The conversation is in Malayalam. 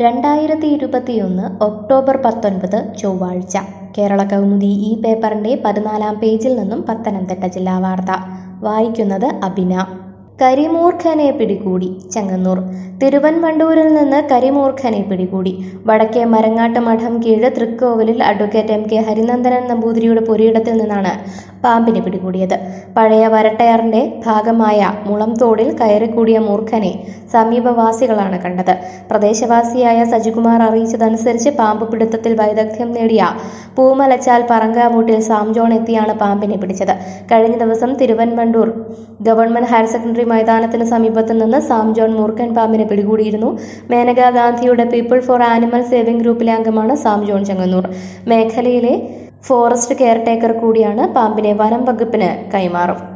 രണ്ടായിരത്തി ഇരുപത്തിയൊന്ന് ഒക്ടോബർ പത്തൊൻപത് ചൊവ്വാഴ്ച കേരള കൗമുദി ഈ പേപ്പറിന്റെ പതിനാലാം പേജിൽ നിന്നും പത്തനംതിട്ട ജില്ലാ വാർത്ത വായിക്കുന്നത് അബിന കരിമൂർഖനെ പിടികൂടി ചെങ്ങന്നൂർ തിരുവൻവണ്ടൂരിൽ നിന്ന് കരിമൂർഖനെ പിടികൂടി വടക്കേ മരങ്ങാട്ട് മഠം കീഴ് തൃക്കോവിലിൽ അഡ്വക്കേറ്റ് എം കെ ഹരിനന്ദനൻ നമ്പൂതിരിയുടെ പുരയിടത്തിൽ നിന്നാണ് പാമ്പിനെ പിടികൂടിയത് പഴയ വരട്ടയാറിന്റെ ഭാഗമായ മുളംതോടിൽ കയറിക്കൂടിയ മൂർഖനെ സമീപവാസികളാണ് കണ്ടത് പ്രദേശവാസിയായ സജികുമാർ അറിയിച്ചതനുസരിച്ച് പാമ്പ് പിടുത്തത്തിൽ വൈദഗ്ധ്യം നേടിയ പൂമലച്ചാൽ പറങ്കാമൂട്ടിൽ സാം ജോൺ എത്തിയാണ് പാമ്പിനെ പിടിച്ചത് കഴിഞ്ഞ ദിവസം തിരുവൻവണ്ടൂർ ഗവൺമെന്റ് ഹയർ സെക്കൻഡറി മൈതാനത്തിന് സമീപത്ത് നിന്ന് സാം ജോൺ മൂർഖൻ പാമ്പിനെ പിടികൂടിയിരുന്നു മേനകാ ഗാന്ധിയുടെ പീപ്പിൾ ഫോർ ആനിമൽ സേവിംഗ് ഗ്രൂപ്പിലെ അംഗമാണ് സാം ജോൺ ചെങ്ങന്നൂർ മേഖലയിലെ ഫോറസ്റ്റ് കെയർടേക്കർ കൂടിയാണ് പാമ്പിനെ വനം വകുപ്പിന് കൈമാറും